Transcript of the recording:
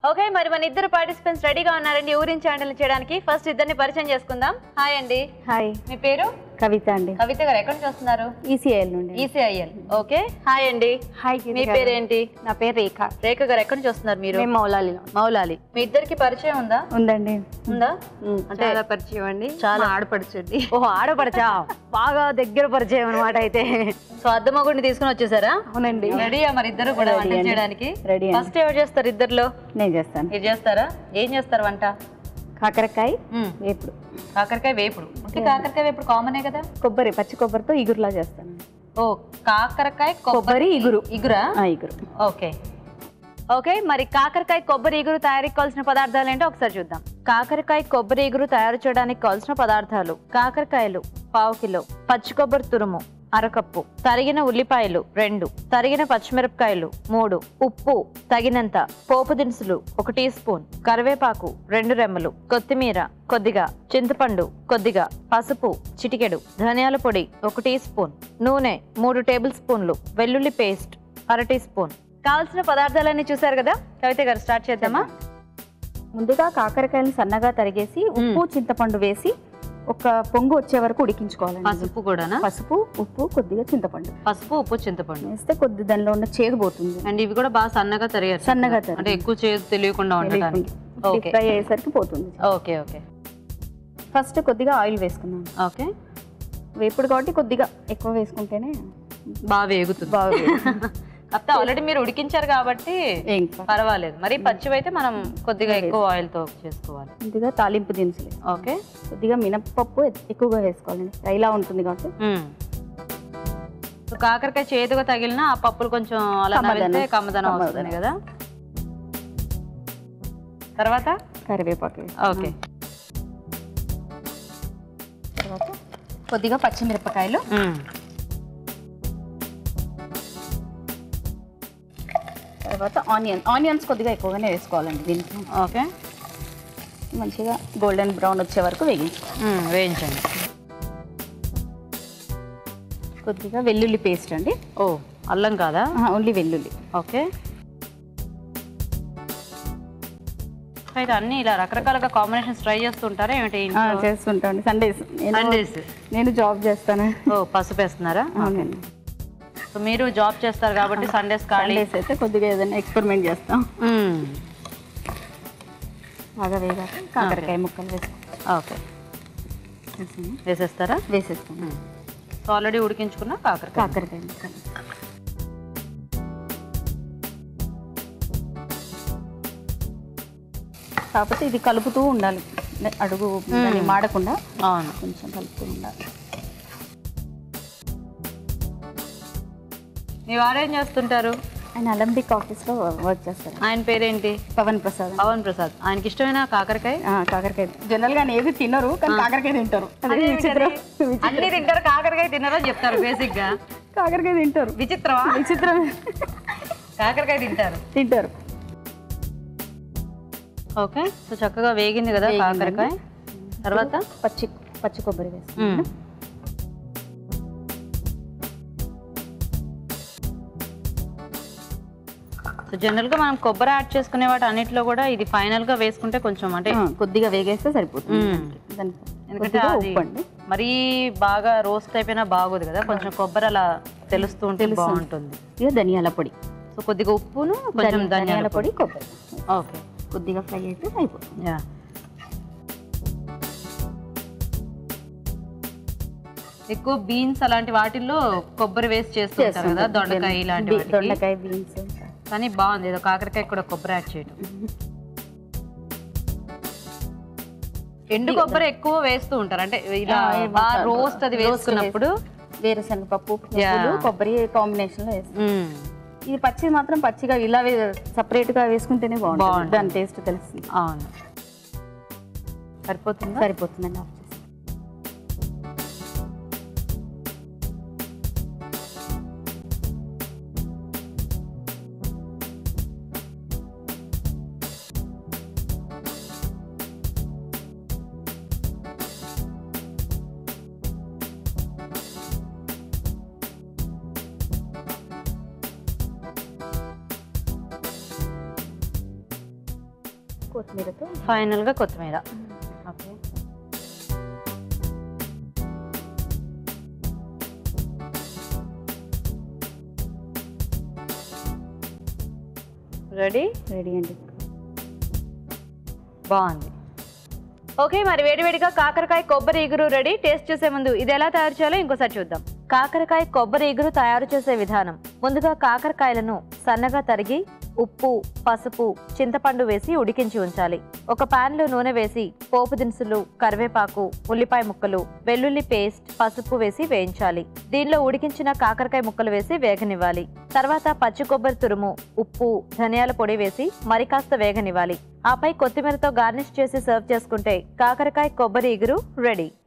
Okay మరి మన ఇద్దరు పార్టిసిపెంట్స్ రెడీగా ఉన్నారండి ఊరిన్ ఛానల్ చేయడానికి ఫస్ట్ ఇద్దరిని పరిచయం చేసుకుందాం హాయ్ అండి హాయ్ మీ పేరు కవిత అండి కవిత గారు ఎక్కడి నుంచి వస్తున్నారు ఈసీఐఎల్ నుండి ఈసీఐఎల్ ఓకే హాయ్ అండి హాయ్ మీ పేరేంటి నా పేరు రేఖ రేఖ గారు ఎక్కడి నుంచి వస్తున్నారు మీరు మేము మౌలాలిలో మౌలాలి మీ ఇద్దరికి పరిచయం ఉందా ఉందండి ఉందా అంటే చాలా పరిచయం అండి చాలా. చాలా ఆడపడుచండి ఓహో ఆడపడచా బాగా దగ్గర పరిచయం అనమాట అయితే సో అద్దమగుడిని తీసుకుని వచ్చేసారా అవునండి రెడీయా మరి ఇద్దరు కూడా Ready వంట అండి. చేయడానికి Ready అండి. ఫస్ట్ ఎవరు చేస్తారు ఇద్దరులో నేను చేస్తాను మీరు చేస్తారా ఏం చేస్తారు వంట కాకరకాయ మ్మ్. వేపుడు కాకరకాయ వేపుడు అంటే కాకరకాయ వేపుడు కామనే కదా కొబ్బరి పచ్చి కొబ్బరితో ఇగురులా చేస్తాను ఓ కాకరకాయ కొబ్బరి ఇగురు ఇగురా ఆ, ఇగురు ఓకే ఓకే మరి కాకరకాయ కొబ్బరి ఇగురు తయారీకి కావాల్సిన పదార్థాలు ఏంటో ఒకసారి చూద్దాం కాకరకాయ కొబ్బరి ఇగురు తయారు చేయడానికి కావాల్సిన పదార్థాలు కాకరకాయలు పావు కిలో పచ్చి కొబ్బరి తురుము అరకప్పు తరిగిన ఉల్లిపాయలు రెండు తరిగిన పచ్చిమిరపకాయలు మూడు ఉప్పు తగినంత పోపు దినుసులు ఒక టీ స్పూన్ కరివేపాకు రెండు రెమ్మలు కొత్తిమీర కొద్దిగా చింతపండు కొద్దిగా పసుపు చిటికెడు ధనియాల పొడి ఒక టీ స్పూన్ నూనె మూడు టేబుల్ స్పూన్లు వెల్లుల్లి పేస్ట్ అర టీ స్పూన్ కావాల్సిన పదార్థాలన్నీ చూసారు కదా కవిత గారు స్టార్ట్ చేద్దామా ముందుగా కాకరకాయలు సన్నగా తరిగేసి ఉప్పు చింతపండు వేసి ఒక పొంగు వచ్చే వరకు ఉడికించుకోవాలండి పసుపు కూడానా పసుపు ఉప్పు కొద్దిగా చింతపండు పసుపు ఉప్పు చింతపండు వేస్తే కొద్ది దానిలో ఉన్న చేదు పోతుంది అండ్ ఇవి కూడా బాగా సన్నగా తరిగారు సన్నగా అంటే తరిగి ఎక్కువ చేదు తెలియకుండా ఉండడానికి డీప్ ఓకే ఫ్రై అయ్యేసరికి పోతుంది ఓకే ఓకే ఫస్ట్ కొద్దిగా ఆయిల్ వేసుకున్నాను ఓకే వేపుడు కాబట్టి కొద్దిగా ఎక్కువ వేసుకుంటేనే బాగా వేగుతుంది బాగా కాకపోతే ఆల్రెడీ మీరు ఉడికించారు కాబట్టి ఏం పర్వాలేదు మరి పచ్చివి అయితే మనం కొద్దిగా ఎక్కువ ఆయిల్ తో చేసుకోవాలి కొద్దిగా తాలింపు దినుసులు వేసుకోవాలి. ఓకే కొద్దిగా మినప్పప్పు ఎ- ఎక్కువగా వేసుకోవాలండి ఫ్రైలా ఉంటుంది కాబట్టి మ్మ్. సో కాకరకాయ చేదుగా తగిలిన ఆ పప్పులు కొంచెం అలా కమ్మదనం. నవ్వితే కమ్మదనం కమ్మదనం. వస్తుంది కదా తర్వాత కరివేపాకు వేసి. ఓకే తర్వాత కొద్దిగా పచ్చిమిరపకాయలు మ్మ్. తర్వాత ఆనియన్ ఆనియన్స్ కొద్దిగా ఎక్కువగానే వేసుకోవాలండి దీనికి ఓకే మంచిగా గోల్డెన్ బ్రౌన్ వచ్చే వరకు వేగించుకోవాలి మ్మ్. వేయించండి కొద్దిగా వెల్లుల్లి పేస్ట్ అండి ఓ అల్లం కాదా ఓన్లీ వెల్లుల్లి ఓకే అయితే అన్ని ఇలా రకరకాలుగా కాంబినేషన్స్ ట్రై చేస్తుంటారా ఏమిటి ఆ, చేస్తుంటాండి సండేస్ నేను సండేస్ నేను జాబ్ చేస్తాను ఓ పసుపు వేస్తున్నారా అవునండి సో మీరు జాబ్ చేస్తారు కాబట్టి సండేస్ ఖాళీ సండేస్ అయితే కొద్దిగా ఏదైనా ఎక్స్పెరిమెంట్ చేస్తాం మ్మ్. బాగా వేగాక కాకరకాయ ముక్కలు వేసుకోవాలి ఓకే వేసేస్తారా వేసేస్తాం సో ఆల్రెడీ ఉడికించుకున్న కాకరకాయ కాకరకాయ ముక్కలు కాకపోతే ఇది కలుపుతూ ఉండాలి అడుగు దాన్ని మాడకుండా అవును కొంచెం కలుపుతూ ఉండాలి మీ వారు ఏం చేస్తుంటారు ఆయన అలంబిక్ ఆఫీస్లో వర్క్ చేస్తారు ఆయన పేరేంటి పవన్ ప్రసాద్ పవన్ ప్రసాద్ ఆయనకి ఇష్టమైన కాకరకాయ ఆ, కాకరకాయ జనరల్ గా ఏది తినరు కానీ కాకరకాయ తింటారు అదే విచిత్రం అన్ని తింటారు కాకరకాయ తిన్నారని చెప్తారు బేసిక్ గా కాకరకాయ తింటారు విచిత్రమా విచిత్రం కాకరకాయ తింటారు తింటారు ఓకే సో చక్కగా వేగింది కదా వేగిందండి. కాకరకాయ తర్వాత పచ్చి పచ్చి కొబ్బరి వేస్తాం మ్మ్. సో జనరల్ గా మనం కొబ్బరి యాడ్ చేసుకునే వాటి అన్నిటిలో కూడా ఇది ఫైనల్ గా వేసుకుంటే కొంచెం అంటే ఆ, కొద్దిగా వేగేస్తే సరిపోతుంది మ్మ్. దానికి ఎందుకంటే కొద్దిగా అది ఉప్పు అండి మరీ బాగా రోస్ట్ అయిపోయినా బాగోదు కదా కొంచెం కొబ్బరి అలా తెలుస్తూ ఉంటే బాగుంటుంది ఇక ధనియాల పొడి సో కొద్దిగా ఉప్పును కొంచెం ధని- ధనియాల పొడి కొబ్బరి ఓకే కొద్దిగా ఫ్రై అయితే అయిపోతుంది యా ఎక్కువ బీన్స్ అలాంటి వాటిల్లో కొబ్బరి వేసి చేస్తుంటారు కదా దొండకాయ ఇలాంటి బీ- వాటికి దొండకాయ బీన్స్ కానీ బాగుంది ఏదో కాకరకాయ కూడా కొబ్బరి యాడ్ చేయడం ఎండు కొబ్బరి ఎక్కువ వేస్తూ ఉంటారు అంటే ఇలా ఆ, ఈ బాగా మొత్తం రోస్ట్ అది roast వేసుకున్నప్పుడు వేరుశనగపప్పు Yeah. నువ్వులు కొబ్బరి కాంబినేషన్ లో వేస్తాం మ్మ్. ఇది పచ్చి మాత్రం పచ్చిగా ఇలా సపరేట్ గా వేసుకుంటేనే బాగుంటుంది బాగుంటుంది. దాని టేస్ట్ తెలుస్తుంది అవును సరిపోతుందా సరిపోతుందండి ఆఫ్ చేసి కొత్తిమీరతో ఫైనల్ గా కొత్తిమీర ఓకే రెడీ రెడీ అండి బాగుంది ఓకే మరి వేడివేడిగా కాకరకాయ కొబ్బరి ఇగురు రెడీ టేస్ట్ చేసే ముందు ఇది ఎలా తయారు చేయాలో ఇంకోసారి చూద్దాం కాకరకాయ కొబ్బరి ఇగురు తయారు చేసే విధానం ముందుగా కాకరకాయలను సన్నగా తరిగి ఉప్పు పసుపు చింతపండు వేసి ఉడికించి ఉంచాలి ఒక పాన్ లో నూనె వేసి పోపు దినుసులు కరివేపాకు ఉల్లిపాయ ముక్కలు వెల్లుల్లి పేస్ట్ పసుపు వేసి వేయించాలి దీనిలో ఉడికించిన కాకరకాయ ముక్కలు వేసి వేగనివ్వాలి తర్వాత పచ్చి కొబ్బరి తురుము ఉప్పు ధనియాల పొడి వేసి మరి కాస్త వేగనివ్వాలి ఆపై కొత్తిమీరతో గార్నిష్ చేసి సర్వ్ చేసుకుంటే కాకరకాయ కొబ్బరి ఇగురు రెడీ